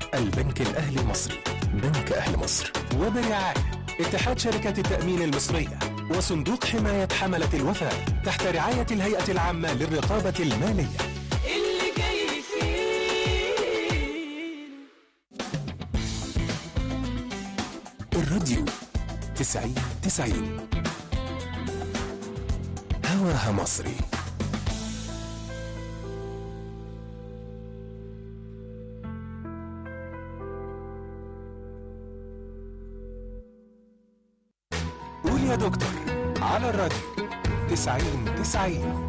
البنك الأهلي المصري بنك أهل مصر وبرعاية اتحاد شركات التأمين المصرية وصندوق حماية حملة الوفاء تحت رعاية الهيئة العامة للرقابة المالية اللي جاي فيه الراديو تسعين تسعين هواها مصري قول يا دكتور على الراديو تسعين تسعين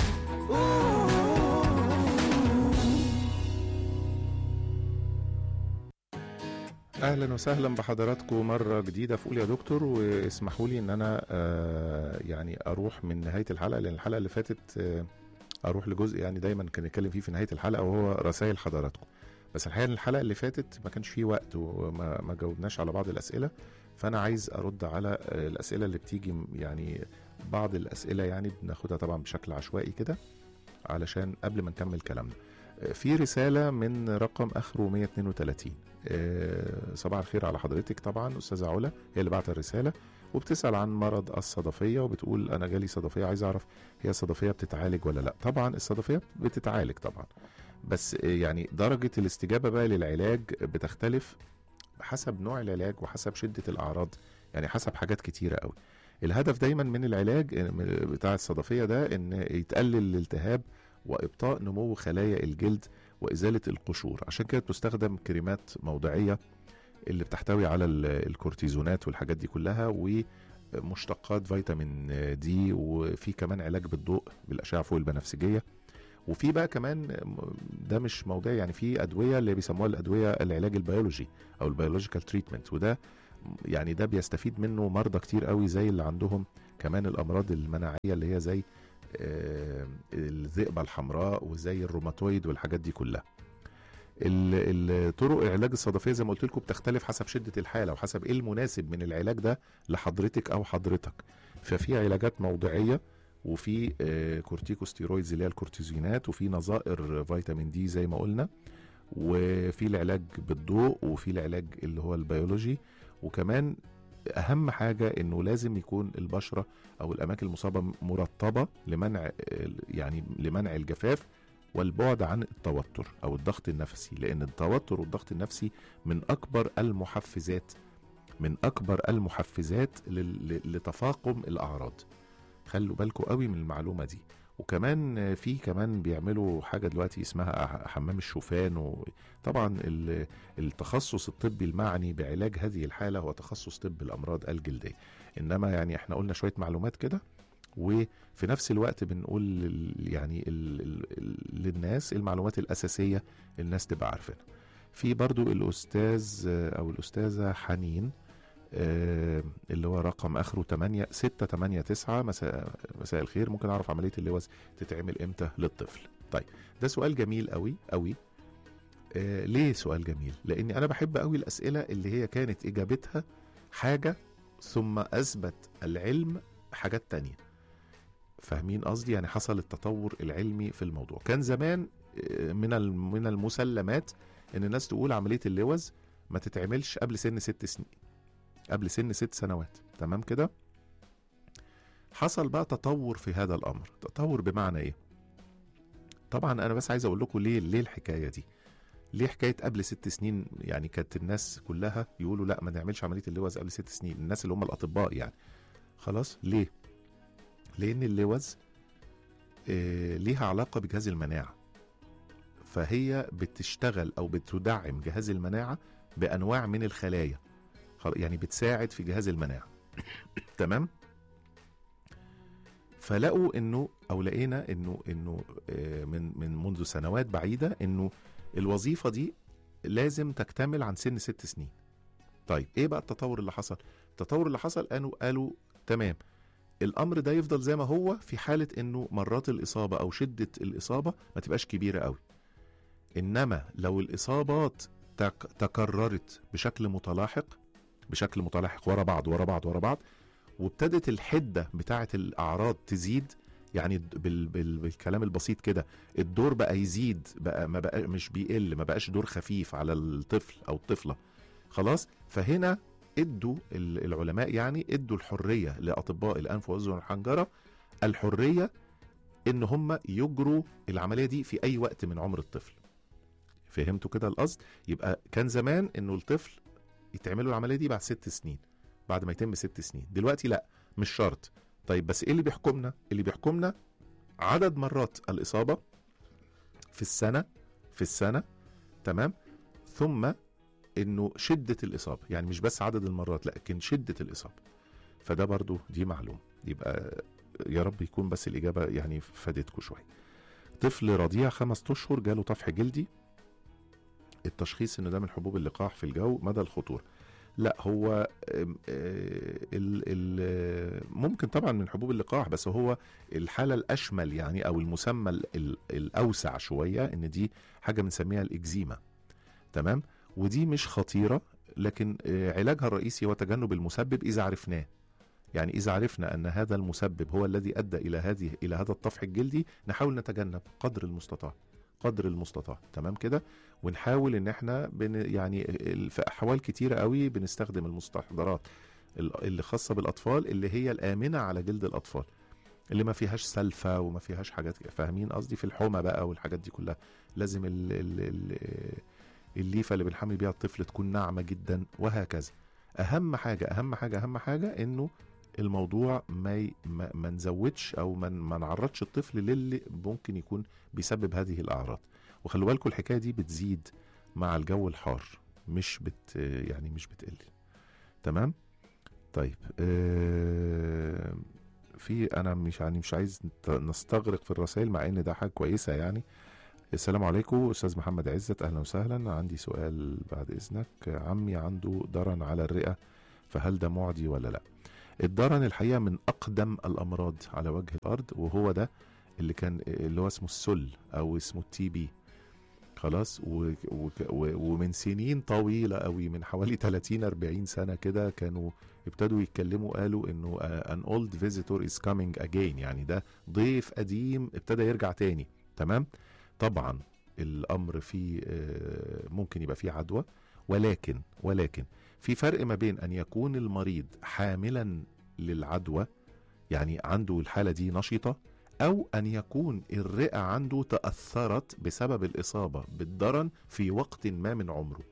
اهلا وسهلا بحضراتكم مره جديده في قول يا دكتور واسمحوا لي ان انا آه، يعني اروح من نهايه الحلقه لان الحلقه اللي فاتت آه، اروح لجزء يعني دايما كان نتكلم فيه في نهايه الحلقه وهو رسائل حضراتكم بس الحقيقه إن الحلقه اللي فاتت ما كانش فيه وقت وما ما جاوبناش على بعض الاسئله فانا عايز ارد على آه، الاسئله اللي بتيجي م- يعني بعض الاسئله يعني بناخدها طبعا بشكل عشوائي كده علشان قبل ما نكمل كلامنا آه، في رساله من رقم اخره 132 آه، صباح الخير على حضرتك طبعا استاذه علا هي اللي بعت الرساله وبتسال عن مرض الصدفيه وبتقول انا جالي صدفيه عايز اعرف هي الصدفيه بتتعالج ولا لا طبعا الصدفيه بتتعالج طبعا بس آه، يعني درجه الاستجابه بقى للعلاج بتختلف حسب نوع العلاج وحسب شده الاعراض يعني حسب حاجات كتيره قوي الهدف دايما من العلاج آه، من- بتاع الصدفيه ده ان يتقلل الالتهاب وابطاء نمو خلايا الجلد وازاله القشور عشان كده بتستخدم كريمات موضعيه اللي بتحتوي على ال- الكورتيزونات والحاجات دي كلها ومشتقات فيتامين دي وفي كمان علاج بالضوء بالاشعه فوق البنفسجيه وفي بقى كمان ده مش موضعي يعني في ادويه اللي بيسموها الادويه العلاج البيولوجي او البيولوجيكال تريتمنت وده يعني ده بيستفيد منه مرضى كتير قوي زي اللي عندهم كمان الامراض المناعيه اللي هي زي آه، الذئبه الحمراء وزي الروماتويد والحاجات دي كلها ال- الطرق العلاج الصدفيه زي ما قلت لكم بتختلف حسب شده الحاله وحسب ايه المناسب من العلاج ده لحضرتك او حضرتك ففي علاجات موضعيه وفي آه، كورتيكوستيرويدز اللي هي الكورتيزونات وفي نظائر فيتامين دي زي ما قلنا وفي العلاج بالضوء وفي العلاج اللي هو البيولوجي وكمان اهم حاجه انه لازم يكون البشره او الاماكن المصابه مرطبه لمنع يعني لمنع الجفاف والبعد عن التوتر او الضغط النفسي لان التوتر والضغط النفسي من اكبر المحفزات من اكبر المحفزات لل- لتفاقم الاعراض خلوا بالكم قوي من المعلومه دي وكمان في كمان بيعملوا حاجه دلوقتي اسمها حمام الشوفان وطبعا ال- التخصص الطبي المعني بعلاج هذه الحاله هو تخصص طب الامراض الجلديه انما يعني احنا قلنا شويه معلومات كده وفي نفس الوقت بنقول لل- يعني ال- ال- ال- للناس المعلومات الاساسيه الناس تبقى عارفينها في برضو الاستاذ آه، او الاستاذه حنين آه، اللي هو رقم اخره 8 6 8 9 مساء مساء الخير ممكن اعرف عمليه اللوز تتعمل امتى للطفل طيب ده سؤال جميل قوي قوي آه ليه سؤال جميل لاني انا بحب قوي الاسئله اللي هي كانت اجابتها حاجه ثم اثبت العلم حاجات تانية فاهمين قصدي يعني حصل التطور العلمي في الموضوع كان زمان آه، من الم- من المسلمات ان الناس تقول عمليه اللوز ما تتعملش قبل سن ست سنين قبل سن ست سنوات تمام كده حصل بقى تطور في هذا الامر تطور بمعنى ايه طبعا انا بس عايز اقول لكم ليه ليه الحكايه دي ليه حكايه قبل ست سنين يعني كانت الناس كلها يقولوا لا ما نعملش عمليه اللوز قبل ست سنين الناس اللي هم الاطباء يعني خلاص ليه لان اللوز آه ليها علاقه بجهاز المناعه فهي بتشتغل او بتدعم جهاز المناعه بانواع من الخلايا خل- يعني بتساعد في جهاز المناعه تمام فلقوا انه او لقينا انه انه آه، من من منذ سنوات بعيده انه الوظيفه دي لازم تكتمل عن سن ست سنين طيب ايه بقى التطور اللي حصل التطور اللي حصل قالوا قالوا تمام الامر ده يفضل زي ما هو في حاله انه مرات الاصابه او شده الاصابه ما تبقاش كبيره قوي انما لو الاصابات تك تكررت بشكل متلاحق بشكل متلاحق ورا بعض ورا بعض ورا بعض وابتدت الحده بتاعه الاعراض تزيد يعني الد- بال بال بالكلام البسيط كده الدور بقى يزيد بقى ما بقى مش بيقل ما بقاش دور خفيف على الطفل او الطفله خلاص فهنا ادوا ال- العلماء يعني ادوا الحريه لاطباء الانف والاذن والحنجره الحريه ان هم يجروا العمليه دي في اي وقت من عمر الطفل فهمتوا كده القصد يبقى كان زمان انه الطفل يتعملوا العمليه دي بعد ست سنين بعد ما يتم ست سنين دلوقتي لا مش شرط طيب بس ايه اللي بيحكمنا اللي بيحكمنا عدد مرات الاصابه في السنه في السنه تمام ثم انه شده الاصابه يعني مش بس عدد المرات لكن شده الاصابه فده برضو دي معلومه يبقى يا رب يكون بس الاجابه يعني فادتكم شويه طفل رضيع خمس اشهر جاله طفح جلدي التشخيص ان ده من حبوب اللقاح في الجو مدى الخطوره لا هو آم، آه، ال ال ممكن طبعا من حبوب اللقاح بس هو الحاله الاشمل يعني او المسمى ال- ال- الاوسع شويه ان دي حاجه بنسميها الاكزيما تمام ودي مش خطيره لكن آه، علاجها الرئيسي هو تجنب المسبب اذا عرفناه يعني اذا عرفنا ان هذا المسبب هو الذي ادى الى هذه الى هذا الطفح الجلدي نحاول نتجنب قدر المستطاع قدر المستطاع تمام كده ونحاول ان احنا بن يعني ال- في احوال كتيره قوي بنستخدم المستحضرات ال- اللي خاصه بالاطفال اللي هي الامنه على جلد الاطفال اللي ما فيهاش سلفه وما فيهاش حاجات كده. فاهمين قصدي في الحومه بقى والحاجات دي كلها لازم ال ال ال الليفه اللي بنحمي بيها الطفل تكون ناعمه جدا وهكذا اهم حاجه اهم حاجه اهم حاجه انه الموضوع ما ي- ما, ما نزودش او ما ما نعرضش الطفل للي ممكن يكون بيسبب هذه الاعراض وخلوا بالكم الحكايه دي بتزيد مع الجو الحار مش بت يعني مش بتقل تمام طيب آه في انا مش يعني مش عايز نت- نستغرق في الرسائل مع ان ده حاجه كويسه يعني السلام عليكم استاذ محمد عزت اهلا وسهلا عندي سؤال بعد اذنك عمي عنده درن على الرئه فهل ده معدي ولا لا الدرن الحقيقه من اقدم الامراض على وجه الارض وهو ده اللي كان اللي هو اسمه السل او اسمه التي بي خلاص و و و ومن سنين طويله قوي من حوالي 30 40 سنه كده كانوا ابتدوا يتكلموا قالوا انه ان اولد فيزيتور از كامينج اجين يعني ده ضيف قديم ابتدى يرجع تاني تمام طبعا الامر فيه آه، ممكن يبقى فيه عدوى ولكن ولكن في فرق ما بين ان يكون المريض حاملا للعدوى يعني عنده الحاله دي نشطه او ان يكون الرئه عنده تاثرت بسبب الاصابه بالدرن في وقت ما من عمره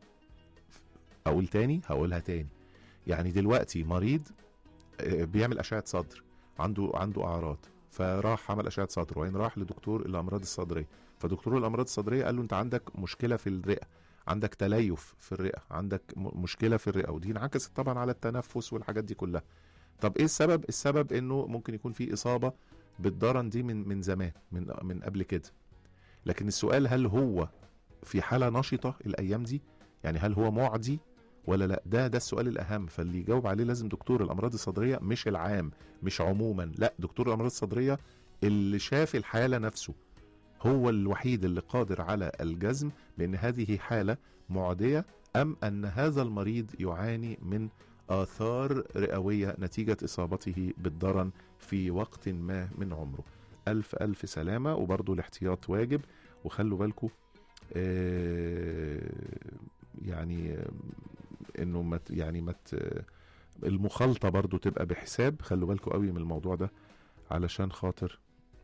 اقول تاني هقولها تاني يعني دلوقتي مريض آه، بيعمل اشعه صدر عنده عنده اعراض فراح عمل اشعه صدر وبعدين راح لدكتور الامراض الصدريه فدكتور الامراض الصدريه قال له انت عندك مشكله في الرئه عندك تليف في الرئه عندك م- مشكله في الرئه ودي انعكست طبعا على التنفس والحاجات دي كلها طب ايه السبب السبب انه ممكن يكون في اصابه بالدرن دي من من زمان من من قبل كده لكن السؤال هل هو في حاله نشطه الايام دي يعني هل هو معدي ولا لا ده ده السؤال الاهم فاللي يجاوب عليه لازم دكتور الامراض الصدريه مش العام مش عموما لا دكتور الامراض الصدريه اللي شاف الحاله نفسه هو الوحيد اللي قادر على الجزم بان هذه حاله معديه ام ان هذا المريض يعاني من آثار رئوية نتيجة إصابته بالدرن في وقت ما من عمره ألف ألف سلامة وبرضو الاحتياط واجب وخلوا بالكم آه يعني آه، انه مت يعني مت المخالطة برضو تبقى بحساب خلوا بالكم قوي من الموضوع ده علشان خاطر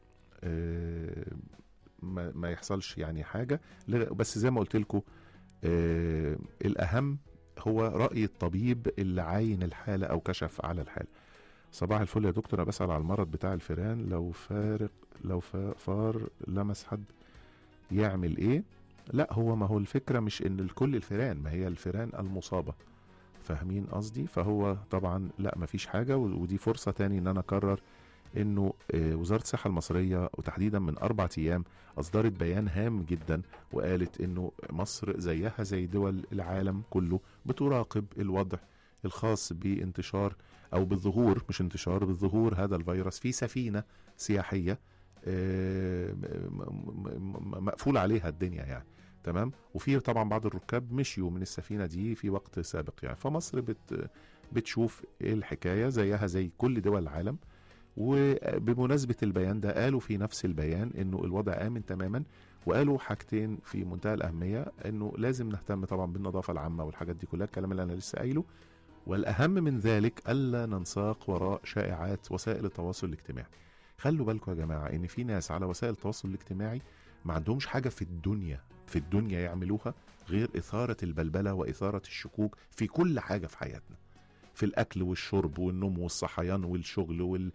آه ما, ما يحصلش يعني حاجة لغ- بس زي ما قلت لكم آه الأهم هو رأي الطبيب اللي عاين الحالة أو كشف على الحالة صباح الفل يا دكتور أنا بسأل على المرض بتاع الفيران لو فارق لو فا- فار لمس حد يعمل إيه لا هو ما هو الفكرة مش إن الكل الفيران ما هي الفيران المصابة فاهمين قصدي فهو طبعا لا مفيش حاجة و- ودي فرصة تاني إن أنا أكرر إنه آه، وزارة الصحة المصرية وتحديدا من أربع أيام أصدرت بيان هام جدا وقالت إنه مصر زيها زي دول العالم كله بتراقب الوضع الخاص بانتشار او بالظهور مش انتشار بالظهور هذا الفيروس في سفينه سياحيه آه، م- م- م- مقفول عليها الدنيا يعني تمام وفي طبعا بعض الركاب مشيوا من السفينه دي في وقت سابق يعني فمصر بت بتشوف ايه الحكايه زيها زي كل دول العالم وبمناسبة البيان ده قالوا في نفس البيان انه الوضع آمن تماما وقالوا حاجتين في منتهى الأهمية انه لازم نهتم طبعا بالنظافة العامة والحاجات دي كلها الكلام اللي انا لسه قايله والأهم من ذلك ألا ننساق وراء شائعات وسائل التواصل الاجتماعي خلوا بالكم يا جماعة ان في ناس على وسائل التواصل الاجتماعي ما عندهمش حاجة في الدنيا في الدنيا يعملوها غير إثارة البلبلة وإثارة الشكوك في كل حاجة في حياتنا في الأكل والشرب والنوم والصحيان والشغل وال...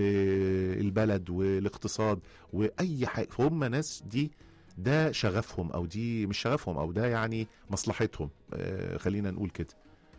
والبلد والاقتصاد وأي حاجة فهم ناس دي ده شغفهم أو دي مش شغفهم أو ده يعني مصلحتهم آه خلينا نقول كده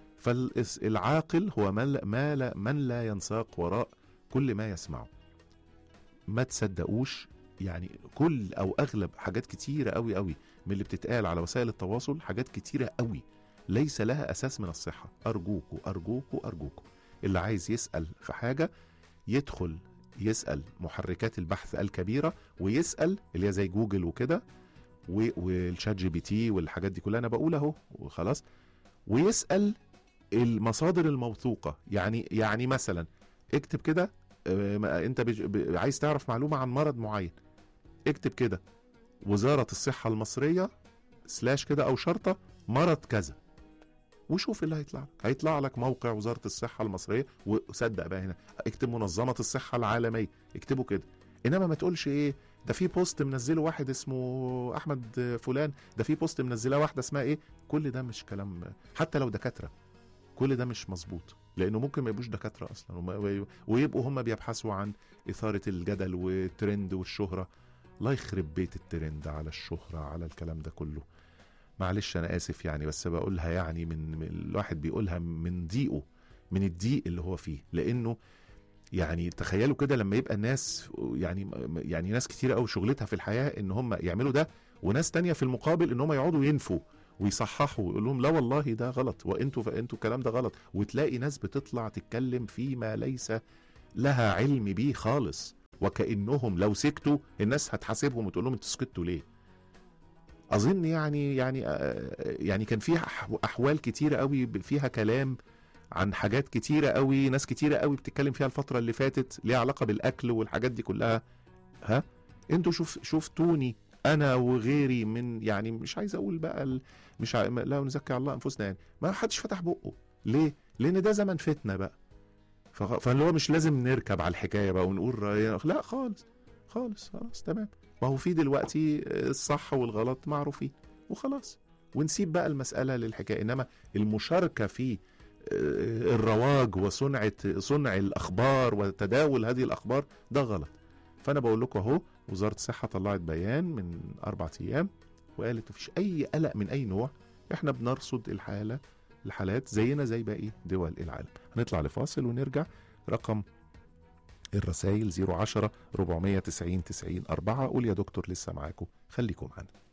فالعاقل هو من لا, ما لا من لا ينساق وراء كل ما يسمعه ما تصدقوش يعني كل او اغلب حاجات كتيره قوي قوي من اللي بتتقال على وسائل التواصل حاجات كتيره قوي ليس لها اساس من الصحه ارجوكوا ارجوكوا ارجوكوا اللي عايز يسال في حاجه يدخل يسال محركات البحث الكبيره ويسال اللي هي زي جوجل وكده و- والشات جي بي تي والحاجات دي كلها انا بقول اهو وخلاص ويسال المصادر الموثوقه يعني يعني مثلا اكتب كده آه، ما- انت بج- ب- عايز تعرف معلومه عن مرض معين اكتب كده وزاره الصحه المصريه سلاش كده او شرطه مرض كذا وشوف اللي هيطلع لك هيطلع لك موقع وزاره الصحه المصريه وصدق بقى هنا اكتب منظمه الصحه العالميه اكتبه كده انما ما تقولش ايه ده في بوست منزله واحد اسمه احمد فلان ده في بوست منزلاه واحده اسمها ايه كل ده مش كلام حتى لو دكاتره كل ده مش مظبوط لانه ممكن ما يبقوش دكاتره اصلا وما- ويبقوا هم بيبحثوا عن اثاره الجدل والترند والشهره الله يخرب بيت الترند على الشهره على الكلام ده كله معلش انا اسف يعني بس بقولها يعني من من- الواحد بيقولها من ضيقه من الضيق اللي هو فيه لانه يعني تخيلوا كده لما يبقى الناس يعني يعني ناس كتير قوي شغلتها في الحياه ان هم يعملوا ده وناس تانية في المقابل ان هم يقعدوا ينفوا ويصححوا ويقول لهم لا والله ده غلط وانتوا فانتوا الكلام ده غلط وتلاقي ناس بتطلع تتكلم فيما ليس لها علم بيه خالص وكانهم لو سكتوا الناس هتحاسبهم وتقول لهم انتوا سكتوا ليه اظن يعني يعني آه، يعني كان فيها أح- احوال كتيره قوي فيها كلام عن حاجات كتيره قوي ناس كتيره قوي بتتكلم فيها الفتره اللي فاتت ليها علاقه بالاكل والحاجات دي كلها ها انتوا شوف شفتوني انا وغيري من يعني مش عايز اقول بقى ال- مش ع... لا نزكي على الله انفسنا يعني ما حدش فتح بقه ليه لان ده زمن فتنه بقى فخ- فاللي هو مش لازم نركب على الحكايه بقى ونقول رأينا لا خالص خالص خلاص تمام ما هو في دلوقتي الصح والغلط معروفين وخلاص ونسيب بقى المسألة للحكاية إنما المشاركة في آه، الرواج وصنعة صنع الأخبار وتداول هذه الأخبار ده غلط فأنا بقول لكم أهو وزارة الصحة طلعت بيان من أربعة أيام وقالت مفيش أي قلق من أي نوع إحنا بنرصد الحالة الحالات زينا زي باقي دول العالم هنطلع لفاصل ونرجع رقم الرسائل 010 490 90 4 قول يا دكتور لسه معاكم خليكم معانا